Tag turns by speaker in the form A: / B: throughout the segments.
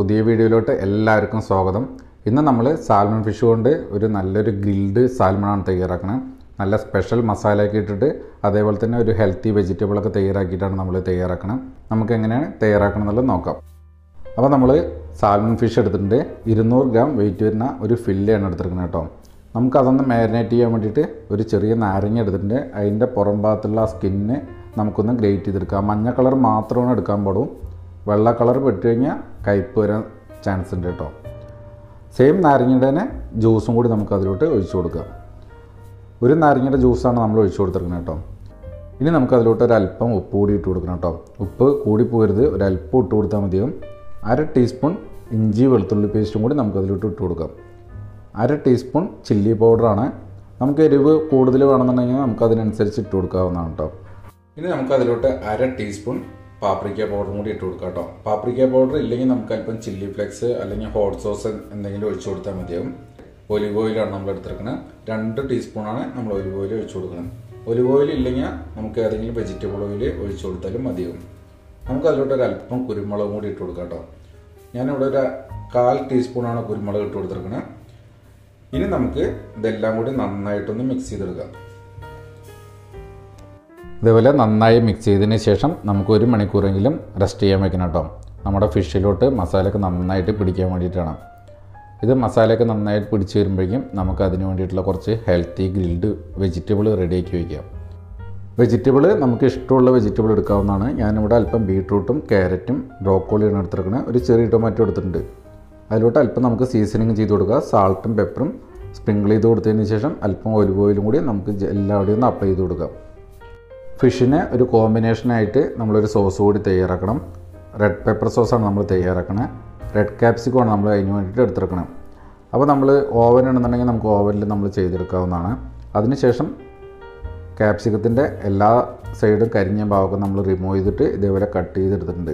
A: പുതിയ വീഡിയോയിലോട്ട് എല്ലാവർക്കും സ്വാഗതം ഇന്ന് നമ്മൾ സാൽമൺ ഫിഷ് കൊണ്ട് ഒരു നല്ലൊരു ഗ്രിൽഡ് സാൽമണാണ് തയ്യാറാക്കുന്നത് നല്ല സ്പെഷ്യൽ മസാലയൊക്കെ ഇട്ടിട്ട് അതേപോലെ തന്നെ ഒരു ഹെൽത്തി വെജിറ്റബിളൊക്കെ തയ്യാറാക്കിയിട്ടാണ് നമ്മൾ തയ്യാറാക്കണം നമുക്ക് എങ്ങനെയാണ് തയ്യാറാക്കണം എന്നുള്ളത് നോക്കാം അപ്പോൾ നമ്മൾ സാൽമൺ ഫിഷ് എടുത്തിട്ടുണ്ട് ഇരുന്നൂറ് ഗ്രാം വെയിറ്റ് വരുന്ന ഒരു ഫില്ലയാണ് എടുത്തിരിക്കുന്നത് കേട്ടോ നമുക്ക് അതൊന്ന് മാരിനേറ്റ് ചെയ്യാൻ വേണ്ടിയിട്ട് ഒരു ചെറിയ നാരങ്ങ എടുത്തിട്ടുണ്ട് അതിൻ്റെ പുറം ഭാഗത്തുള്ള ആ സ്കിന്ന് നമുക്കൊന്ന് ഗ്രേറ്റ് ചെയ്തെടുക്കാം മഞ്ഞ കളർ മാത്രമാണ് എടുക്കാൻ പാടും വെള്ള കളർ പെട്ട് കഴിഞ്ഞാൽ കയ്പ്പ് വരാൻ ചാൻസ് ഉണ്ട് കേട്ടോ സെയിം നാരങ്ങയുടെ തന്നെ ജ്യൂസും കൂടി നമുക്ക് അതിലോട്ട് ഒഴിച്ചു കൊടുക്കാം ഒരു നാരങ്ങയുടെ ജ്യൂസാണ് നമ്മൾ ഒഴിച്ചു കൊടുത്തിരിക്കുന്നത് കേട്ടോ ഇനി നമുക്ക് അതിലോട്ട് ഒരു അല്പം ഉപ്പ് കൂടി ഇട്ട് കൊടുക്കണം കേട്ടോ ഉപ്പ് കൂടി പോരുത് ഒരു അല്പം ഇട്ട് കൊടുത്താൽ മതിയാവും അര ടീസ്പൂൺ ഇഞ്ചി വെളുത്തുള്ളി പേസ്റ്റും കൂടി നമുക്ക് അതിലോട്ട് ഇട്ട് കൊടുക്കാം അര ടീസ്പൂൺ ചില്ലി പൗഡറാണ് നമുക്ക് എരിവ് കൂടുതൽ വേണമെന്നുണ്ടെങ്കിൽ നമുക്ക് അതിനനുസരിച്ച് ഇട്ട് കൊടുക്കാവുന്നതാണ് കേട്ടോ ഇനി നമുക്ക് അതിലോട്ട് അര ടീസ്പൂൺ പാപ്രിക്ക പൗഡറും കൂടി ഇട്ട് കൊടുക്കാം കേട്ടോ പാപ്രിക്ക പൗഡർ ഇല്ലെങ്കിൽ നമുക്ക് അല്പം ചില്ലി ഫ്ലെക്സ് അല്ലെങ്കിൽ ഹോട്ട് സോസ് എന്തെങ്കിലും ഒഴിച്ചു കൊടുത്താൽ മതിയാവും ഒലിവ് ഓയിലാണ് നമ്മൾ എടുത്തിരിക്കുന്നത് രണ്ട് ടീസ്പൂണാണ് നമ്മൾ ഒലിവ് ഓയിൽ ഒഴിച്ചു കൊടുക്കുന്നത് ഒലിവ് ഓയിൽ ഇല്ലെങ്കിൽ നമുക്ക് ഏതെങ്കിലും വെജിറ്റബിൾ ഓയിൽ ഒഴിച്ചു കൊടുത്താലും മതിയാവും നമുക്ക് അതിലോട്ട് ഒരു അല്പം കുരുമുളകും കൂടി ഇട്ട് കൊടുക്കാം കേട്ടോ ഞാനിവിടെ ഒരു കാൽ ടീസ്പൂണാണ് കുരുമുളക് ഇട്ട് കൊടുത്തിരിക്കുന്നത് ഇനി നമുക്ക് ഇതെല്ലാം കൂടി നന്നായിട്ടൊന്ന് മിക്സ് ചെയ്തെടുക്കാം ഇതേപോലെ നന്നായി മിക്സ് ചെയ്തതിന് ശേഷം നമുക്ക് ഒരു മണിക്കൂറെങ്കിലും റെസ്റ്റ് ചെയ്യാൻ വെക്കണം കേട്ടോ നമ്മുടെ ഫിഷിലോട്ട് മസാലയൊക്കെ നന്നായിട്ട് പിടിക്കാൻ വേണ്ടിയിട്ടാണ് ഇത് മസാലയൊക്കെ നന്നായിട്ട് പിടിച്ച് വരുമ്പോഴേക്കും നമുക്ക് അതിന് വേണ്ടിയിട്ടുള്ള കുറച്ച് ഹെൽത്തി ഗ്രിൽഡ് വെജിറ്റബിൾ റെഡിയാക്കി വയ്ക്കാം വെജിറ്റബിൾ നമുക്ക് ഇഷ്ടമുള്ള വെജിറ്റബിൾ എടുക്കാവുന്നതാണ് ഞാനിവിടെ അല്പം ബീട്രൂട്ടും ക്യാരറ്റും ബ്രോക്കോളിയാണ് എടുത്തിരിക്കുന്നത് ഒരു ചെറിയ ടൊമാറ്റോ എടുത്തിട്ടുണ്ട് അതിലോട്ട് അല്പം നമുക്ക് സീസണിങ് ചെയ്ത് കൊടുക്കുക സാൾട്ടും പെപ്പറും സ്പ്രിങ്കിൾ ചെയ്ത് കൊടുത്തതിന് ശേഷം അല്പം ഒലിവ് ഓയിലും കൂടി നമുക്ക് എല്ലാവിടെയും ഒന്ന് അപ്ലൈ ചെയ്ത് കൊടുക്കാം ഫിഷിന് ഒരു കോമ്പിനേഷനായിട്ട് നമ്മളൊരു സോസ് കൂടി തയ്യാറാക്കണം റെഡ് പെപ്പർ സോസാണ് നമ്മൾ തയ്യാറാക്കണത് റെഡ് ക്യാപ്സിക്കമാണ് നമ്മൾ അതിന് വേണ്ടിയിട്ട് എടുത്തിരിക്കണം അപ്പോൾ നമ്മൾ ഓവൻ ഉണ്ടെന്നുണ്ടെങ്കിൽ നമുക്ക് ഓവനിൽ നമ്മൾ ചെയ്തെടുക്കാവുന്നതാണ് അതിനുശേഷം ക്യാപ്സിക്കത്തിൻ്റെ എല്ലാ സൈഡും കരിഞ്ഞ ഭാഗമൊക്കെ നമ്മൾ റിമൂവ് ചെയ്തിട്ട് ഇതേപോലെ കട്ട് ചെയ്തെടുത്തിട്ടുണ്ട്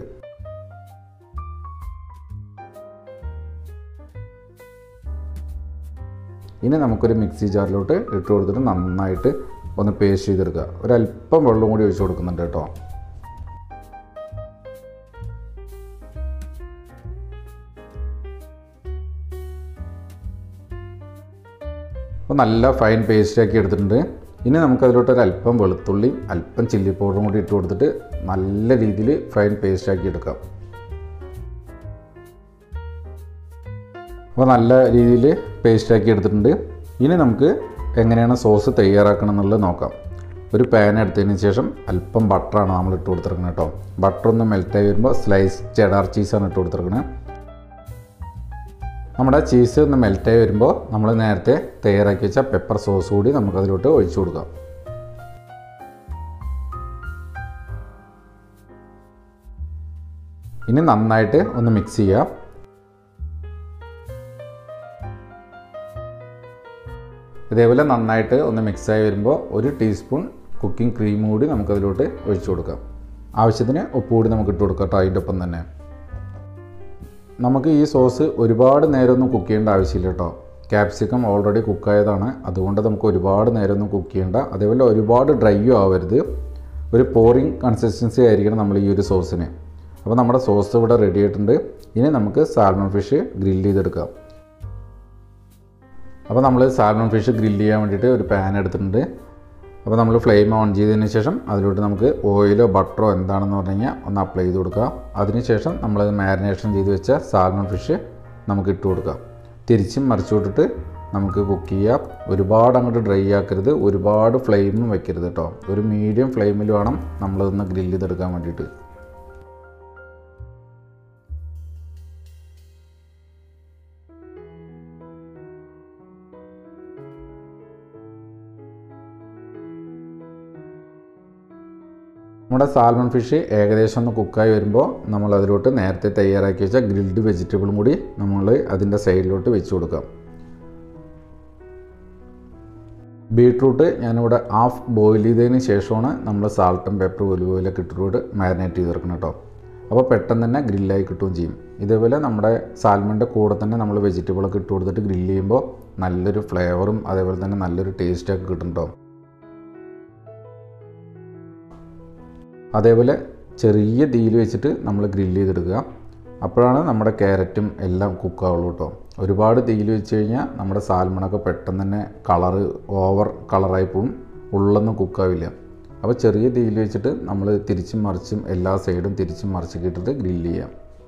A: ഇനി നമുക്കൊരു മിക്സി ജാറിലോട്ട് ഇട്ട് കൊടുത്തിട്ട് നന്നായിട്ട് ഒന്ന് പേസ്റ്റ് ചെയ്തെടുക്കുക ഒരല്പം വെള്ളം കൂടി ഒഴിച്ച് കൊടുക്കുന്നുണ്ട് കേട്ടോ അപ്പോൾ നല്ല ഫൈൻ പേസ്റ്റാക്കി എടുത്തിട്ടുണ്ട് ഇനി നമുക്കതിലോട്ട് ഒരു അല്പം വെളുത്തുള്ളിയും അല്പം ചില്ലി പൗഡറും കൂടി ഇട്ട് കൊടുത്തിട്ട് നല്ല രീതിയിൽ ഫൈൻ പേസ്റ്റാക്കി എടുക്കാം അപ്പോൾ നല്ല രീതിയിൽ പേസ്റ്റാക്കി എടുത്തിട്ടുണ്ട് ഇനി നമുക്ക് എങ്ങനെയാണ് സോസ് തയ്യാറാക്കണം എന്നുള്ളത് നോക്കാം ഒരു പാൻ എടുത്തതിന് ശേഷം അല്പം ബട്ടറാണ് നമ്മൾ ഇട്ട് കൊടുത്തിരിക്കുന്നത് കേട്ടോ ബട്ടർ ഒന്ന് മെൽറ്റായി വരുമ്പോൾ സ്ലൈസ് ചെഡാർ ചീസാണ് ഇട്ട് കൊടുത്തിരിക്കുന്നത് നമ്മുടെ ചീസ് ഒന്ന് മെൽറ്റായി വരുമ്പോൾ നമ്മൾ നേരത്തെ തയ്യാറാക്കി വെച്ച പെപ്പർ സോസ് കൂടി നമുക്ക് അതിലോട്ട് ഒഴിച്ചു കൊടുക്കാം ഇനി നന്നായിട്ട് ഒന്ന് മിക്സ് ചെയ്യാം ഇതേപോലെ നന്നായിട്ട് ഒന്ന് മിക്സായി വരുമ്പോൾ ഒരു ടീസ്പൂൺ കുക്കിംഗ് ക്രീം കൂടി നമുക്കതിലോട്ട് ഒഴിച്ചു കൊടുക്കാം ആവശ്യത്തിന് ഉപ്പ് കൂടി നമുക്ക് ഇട്ട് കൊടുക്കാം കേട്ടോ അതിൻ്റെ ഒപ്പം തന്നെ നമുക്ക് ഈ സോസ് ഒരുപാട് നേരമൊന്നും കുക്ക് ചെയ്യേണ്ട ആവശ്യമില്ല കേട്ടോ ക്യാപ്സിക്കം ഓൾറെഡി കുക്കായതാണ് അതുകൊണ്ട് നമുക്ക് ഒരുപാട് നേരമൊന്നും കുക്ക് ചെയ്യേണ്ട അതേപോലെ ഒരുപാട് ഡ്രൈയും ആവരുത് ഒരു പോറിങ് കൺസിസ്റ്റൻസി ആയിരിക്കണം നമ്മൾ ഈ ഒരു സോസിന് അപ്പോൾ നമ്മുടെ സോസ് ഇവിടെ റെഡി ആയിട്ടുണ്ട് ഇനി നമുക്ക് സാൽമൺ ഫിഷ് ഗ്രില്ല് ചെയ്തെടുക്കാം അപ്പോൾ നമ്മൾ സാൽമൺ ഫിഷ് ഗ്രില്ല് ചെയ്യാൻ വേണ്ടിയിട്ട് ഒരു പാൻ എടുത്തിട്ടുണ്ട് അപ്പോൾ നമ്മൾ ഫ്ലെയിം ഓൺ ചെയ്തതിന് ശേഷം അതിലോട്ട് നമുക്ക് ഓയിലോ ബട്ടറോ എന്താണെന്ന് പറഞ്ഞു കഴിഞ്ഞാൽ ഒന്ന് അപ്ലൈ ചെയ്ത് കൊടുക്കുക അതിനുശേഷം നമ്മളത് മാരിനേഷൻ ചെയ്ത് വെച്ച സാൽമൺ ഫിഷ് നമുക്ക് ഇട്ട് കൊടുക്കാം തിരിച്ചും മറിച്ചു വിട്ടിട്ട് നമുക്ക് കുക്ക് ചെയ്യാം ഒരുപാട് അങ്ങോട്ട് ഡ്രൈ ആക്കരുത് ഒരുപാട് ഫ്ലെയിമും വെക്കരുത് കേട്ടോ ഒരു മീഡിയം ഫ്ലെയിമിൽ വേണം നമ്മളതൊന്ന് ഗ്രില്ല് ചെയ്തെടുക്കാൻ വേണ്ടിയിട്ട് നമ്മുടെ സാൽമൺ ഫിഷ് ഏകദേശം ഒന്ന് കുക്കായി വരുമ്പോൾ നമ്മൾ അതിലോട്ട് നേരത്തെ തയ്യാറാക്കി വെച്ച ഗ്രിൽഡ് വെജിറ്റബിളും കൂടി നമ്മൾ അതിൻ്റെ സൈഡിലോട്ട് വെച്ച് കൊടുക്കാം ബീട്രൂട്ട് ഞാനിവിടെ ഹാഫ് ബോയിൽ ചെയ്തതിന് ശേഷമാണ് നമ്മൾ സാൾട്ടും പെപ്പറും ഒലിവ് ഓയിലൊക്കെ ഇട്ടിട്ട് മാരിനേറ്റ് ചെയ്തെടുക്കണം കേട്ടോ അപ്പോൾ പെട്ടെന്ന് തന്നെ ഗ്രില്ലായി കിട്ടുകയും ചെയ്യും ഇതേപോലെ നമ്മുടെ സാൽമണിൻ്റെ കൂടെ തന്നെ നമ്മൾ വെജിറ്റബിളൊക്കെ ഇട്ട് കൊടുത്തിട്ട് ഗ്രില്ല് ചെയ്യുമ്പോൾ നല്ലൊരു ഫ്ലേവറും അതേപോലെ തന്നെ നല്ലൊരു ടേസ്റ്റൊക്കെ കിട്ടും കേട്ടോ അതേപോലെ ചെറിയ തീയിൽ വെച്ചിട്ട് നമ്മൾ ഗ്രില്ല് ചെയ്തെടുക്കുക അപ്പോഴാണ് നമ്മുടെ ക്യാരറ്റും എല്ലാം കുക്കാവുള്ളൂ കേട്ടോ ഒരുപാട് തീയിൽ വെച്ച് കഴിഞ്ഞാൽ നമ്മുടെ സാൽമണൊക്കെ പെട്ടെന്ന് തന്നെ കളറ് ഓവർ കളറായി പോവും ഉള്ളൊന്നും കുക്കാവില്ല അപ്പോൾ ചെറിയ തീയിൽ വെച്ചിട്ട് നമ്മൾ തിരിച്ചും മറിച്ചും എല്ലാ സൈഡും തിരിച്ചും മറിച്ചൊക്കെ ഇട്ടിട്ട് ഗ്രില്ല് ചെയ്യാം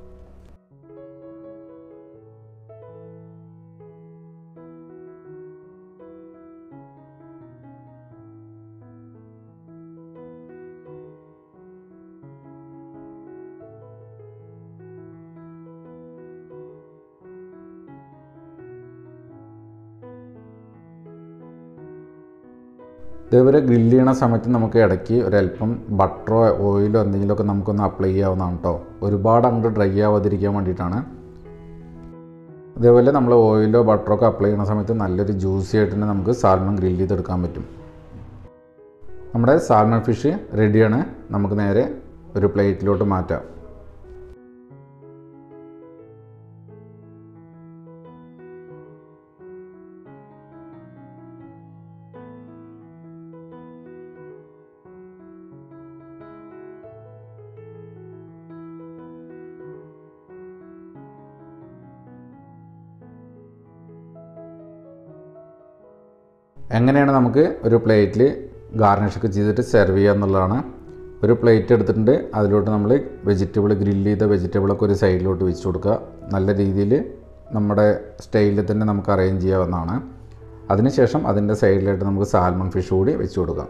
A: ഇതേപോലെ ഗ്രില്ല് ചെയ്യണ സമയത്ത് നമുക്ക് ഇടയ്ക്ക് ഒരല്പം ബട്ടറോ ഓയിലോ എന്തെങ്കിലുമൊക്കെ നമുക്കൊന്ന് അപ്ലൈ ചെയ്യാവുന്നതാണ് കേട്ടോ ഒരുപാട് അങ്ങോട്ട് ഡ്രൈ ആവാതിരിക്കാൻ വേണ്ടിയിട്ടാണ് അതേപോലെ നമ്മൾ ഓയിലോ ബട്ടറോ ഒക്കെ അപ്ലൈ ചെയ്യുന്ന സമയത്ത് നല്ലൊരു ജ്യൂസി ആയിട്ട് തന്നെ നമുക്ക് സാൽമൺ ഗ്രില്ല് ചെയ്തെടുക്കാൻ പറ്റും നമ്മുടെ സാൽമൺ ഫിഷ് റെഡിയാണ് നമുക്ക് നേരെ ഒരു പ്ലേറ്റിലോട്ട് മാറ്റാം എങ്ങനെയാണ് നമുക്ക് ഒരു പ്ലേറ്റിൽ ഗാർണിഷൊക്കെ ചെയ്തിട്ട് സെർവ് ചെയ്യുക എന്നുള്ളതാണ് ഒരു പ്ലേറ്റ് എടുത്തിട്ടുണ്ട് അതിലോട്ട് നമ്മൾ വെജിറ്റബിൾ ഗ്രില്ല് ചെയ്ത വെജിറ്റബിളൊക്കെ ഒരു സൈഡിലോട്ട് വെച്ച് കൊടുക്കുക നല്ല രീതിയിൽ നമ്മുടെ സ്റ്റൈലിൽ തന്നെ നമുക്ക് അറേഞ്ച് ചെയ്യാവുന്നതാണ് അതിനുശേഷം അതിൻ്റെ സൈഡിലായിട്ട് നമുക്ക് സാൽമൺ ഫിഷ് കൂടി വെച്ച് കൊടുക്കാം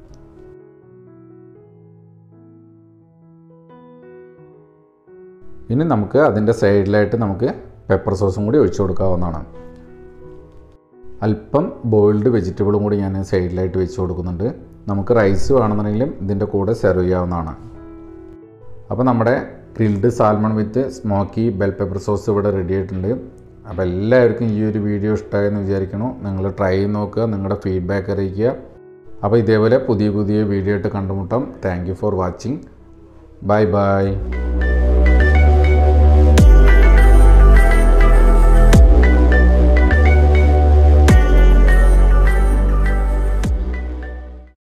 A: ഇനി നമുക്ക് അതിൻ്റെ സൈഡിലായിട്ട് നമുക്ക് പെപ്പർ സോസും കൂടി ഒഴിച്ചു കൊടുക്കാവുന്നതാണ് അല്പം ബോയിൽഡ് വെജിറ്റബിളും കൂടി ഞാൻ സൈഡിലായിട്ട് വെച്ച് കൊടുക്കുന്നുണ്ട് നമുക്ക് റൈസ് വേണമെന്നുണ്ടെങ്കിലും ഇതിൻ്റെ കൂടെ സെർവ് ചെയ്യാവുന്നതാണ് അപ്പോൾ നമ്മുടെ grilled salmon with smoky bell pepper sauce ഇവിടെ റെഡി ആയിട്ടുണ്ട് അപ്പോൾ എല്ലാവർക്കും ഈ ഒരു വീഡിയോ ഇഷ്ടമായെന്ന് വിചാരിക്കുന്നു നിങ്ങൾ ട്രൈ ചെയ്ത് നോക്കുക നിങ്ങളുടെ ഫീഡ്ബാക്ക് അറിയിക്കുക അപ്പോൾ ഇതേപോലെ പുതിയ പുതിയ വീഡിയോ ആയിട്ട് കണ്ടുമുട്ടാം thank you for watching bye by